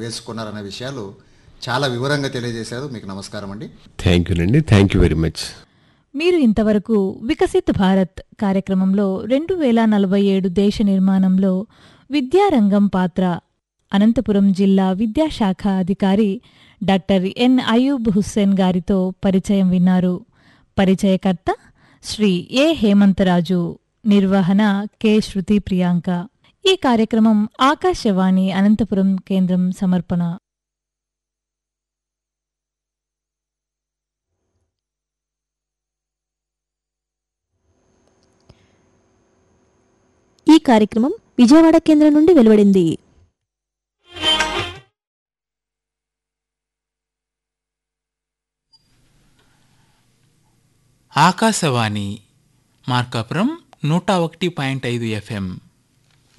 వేసుకున్నారనే విషయాలు చాలా వివరంగా తెలియజేశారు మీకు నమస్కారం అండి థ్యాంక్ యూ అండి థ్యాంక్ యూ వెరీ మచ్ మీరు ఇంతవరకు వికసిత్ భారత్ కార్యక్రమంలో రెండు వేల నలభై ఏడు దేశ నిర్మాణంలో విద్యారంగం పాత్ర అనంతపురం జిల్లా విద్యాశాఖ అధికారి డాక్టర్ ఎన్ అయూబ్ హుస్సేన్ గారితో పరిచయం విన్నారు పరిచయకర్త శ్రీ ఏ హేమంతరాజు నిర్వహణ కె శృతి ప్రియాంక ఈ కార్యక్రమం ఆకాశవాణి అనంతపురం కేంద్రం సమర్పణ ఈ కార్యక్రమం విజయవాడ కేంద్రం నుండి వెలువడింది ఆకాశవాణి మార్కాపురం నూట ఒకటి పాయింట్ ఐదు ఎఫ్ఎం